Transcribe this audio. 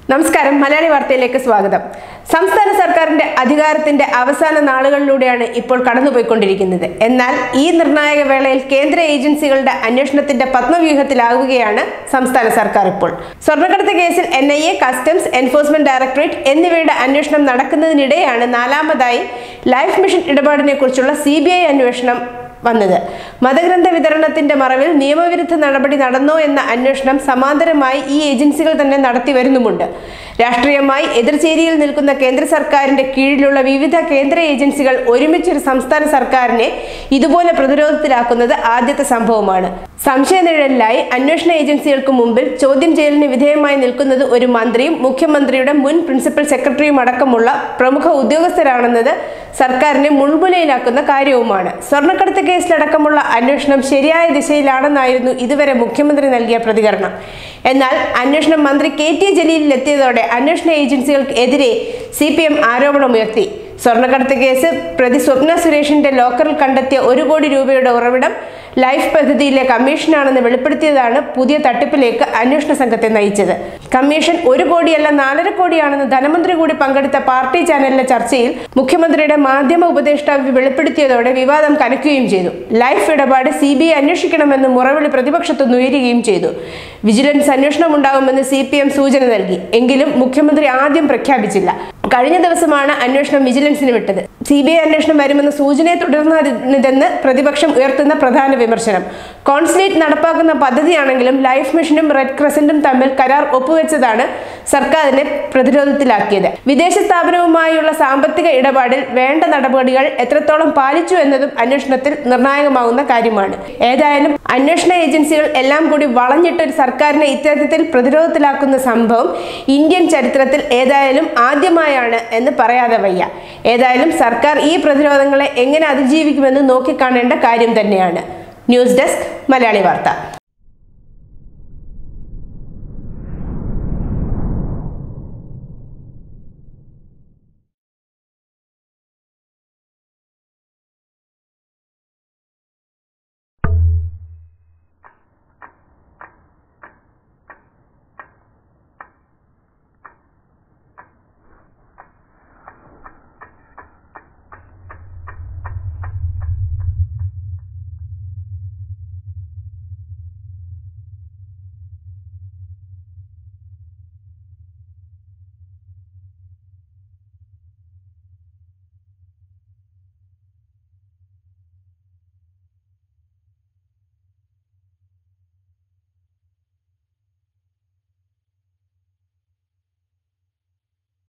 നമസ്കാരം മലയാളി വാർത്തയിലേക്ക് സ്വാഗതം സംസ്ഥാന സർക്കാരിന്റെ അധികാരത്തിന്റെ അവസാന നാളുകളിലൂടെയാണ് ഇപ്പോൾ കടന്നുപോയിക്കൊണ്ടിരിക്കുന്നത് എന്നാൽ ഈ നിർണായക വേളയിൽ കേന്ദ്ര ഏജൻസികളുടെ അന്വേഷണത്തിന്റെ പത്മവ്യൂഹത്തിലാകുകയാണ് സംസ്ഥാന സർക്കാർ ഇപ്പോൾ സ്വർണ്ണക്കടത്ത് കേസിൽ N I A customs enforcement directorate എന്നിവയുടെ അന്വേഷണം നടക്കുന്നതിനിടെയാണ് നാലാമതായി ലൈഫ് മിഷൻ ഇടപാടിനെ കുറിച്ചുള്ള സി അന്വേഷണം വന്നത് മതഗ്രന്ഥ വിതരണത്തിന്റെ മറവിൽ നിയമവിരുദ്ധ നടപടി നടന്നോ എന്ന അന്വേഷണം സമാന്തരമായി ഈ ഏജൻസികൾ തന്നെ നടത്തി വരുന്നുമുണ്ട് രാഷ്ട്രീയമായി എതിർചേരിയിൽ നിൽക്കുന്ന കേന്ദ്ര സർക്കാരിന്റെ കീഴിലുള്ള വിവിധ കേന്ദ്ര ഏജൻസികൾ ഒരുമിച്ചൊരു സംസ്ഥാന സർക്കാരിനെ ഇതുപോലെ പ്രതിരോധത്തിലാക്കുന്നത് ആദ്യത്തെ സംഭവമാണ് സംശയനിഴലിലായി അന്വേഷണ ഏജൻസികൾക്ക് മുമ്പിൽ ചോദ്യം ചെയ്യലിന് വിധേയമായി നിൽക്കുന്നത് ഒരു മന്ത്രിയും മുഖ്യമന്ത്രിയുടെ മുൻ പ്രിൻസിപ്പൽ സെക്രട്ടറിയും അടക്കമുള്ള പ്രമുഖ ഉദ്യോഗസ്ഥരാണെന്നത് സർക്കാരിനെ മുൾമുലയിലാക്കുന്ന കാര്യവുമാണ് സ്വർണ്ണക്കടത്ത് കേസിലടക്കമുള്ള അന്വേഷണം ശരിയായ ദിശയിലാണെന്നായിരുന്നു ഇതുവരെ മുഖ്യമന്ത്രി നൽകിയ പ്രതികരണം എന്നാൽ അന്വേഷണം മന്ത്രി കെ ടി ജലീലിൽ എത്തിയതോടെ അന്വേഷണ ഏജൻസികൾക്ക് എതിരെ സി പി എം ആരോപണമുയർത്തി സ്വർണ്ണക്കടത്ത് കേസ് പ്രതി സ്വപ്ന സുരേഷിന്റെ ലോക്കറിൽ കണ്ടെത്തിയ ഒരു കോടി രൂപയുടെ ഉറവിടം ലൈഫ് പദ്ധതിയിലെ കമ്മീഷനാണെന്ന് വെളിപ്പെടുത്തിയതാണ് പുതിയ തട്ടിപ്പിലേക്ക് അന്വേഷണ സംഘത്തെ നയിച്ചത് കമ്മീഷൻ ഒരു കോടിയല്ല നാലര കോടിയാണെന്ന് ധനമന്ത്രി കൂടി പങ്കെടുത്ത പാർട്ടി ചാനലിലെ ചർച്ചയിൽ മുഖ്യമന്ത്രിയുടെ മാധ്യമ ഉപദേഷ്ടാവ് വെളിപ്പെടുത്തിയതോടെ വിവാദം കനക്കുകയും ചെയ്തു ലൈഫ് ഇടപാട് സി ബി ഐ അന്വേഷിക്കണമെന്ന് മുറവിളി പ്രതിപക്ഷത്തുനിന്ന് ഉയരുകയും ചെയ്തു വിജിലൻസ് അന്വേഷണം ഉണ്ടാകുമെന്ന് സി പി എം സൂചന നൽകി എങ്കിലും മുഖ്യമന്ത്രി ആദ്യം പ്രഖ്യാപിച്ചില്ല കഴിഞ്ഞ ദിവസമാണ് അന്വേഷണം വിജിലൻസിന് വിട്ടത് സി ബി ഐ അന്വേഷണം വരുമെന്ന സൂചനയെ തുടർന്നതെന്ന് പ്രതിപക്ഷം ഉയർത്തുന്ന പ്രധാന വിമർശനം കോൺസുലേറ്റ് നടപ്പാക്കുന്ന പദ്ധതിയാണെങ്കിലും ലൈഫ് മിഷനും റെഡ് ക്രസന്റും തമ്മിൽ കരാർ ഒപ്പുവെച്ചതാണ് സർക്കാരിനെ പ്രതിരോധത്തിലാക്കിയത് വിദേശ സ്ഥാപനവുമായുള്ള സാമ്പത്തിക ഇടപാടിൽ വേണ്ട നടപടികൾ എത്രത്തോളം പാലിച്ചു എന്നതും അന്വേഷണത്തിൽ നിർണായകമാകുന്ന കാര്യമാണ് ഏതായാലും അന്വേഷണ ഏജൻസികൾ എല്ലാം കൂടി വളഞ്ഞിട്ട് ഒരു സർക്കാരിനെ ഇത്തരത്തിൽ പ്രതിരോധത്തിലാക്കുന്ന സംഭവം ഇന്ത്യൻ ചരിത്രത്തിൽ ഏതായാലും ആദ്യമായാണ് എന്ന് പറയാതെ വയ്യ ഏതായാലും സർക്കാർ ഈ പ്രതിരോധങ്ങളെ എങ്ങനെ അതിജീവിക്കുമെന്ന് നോക്കിക്കാണേണ്ട കാര്യം തന്നെയാണ് ന്യൂസ് ഡെസ്ക് മലയാളി വാർത്ത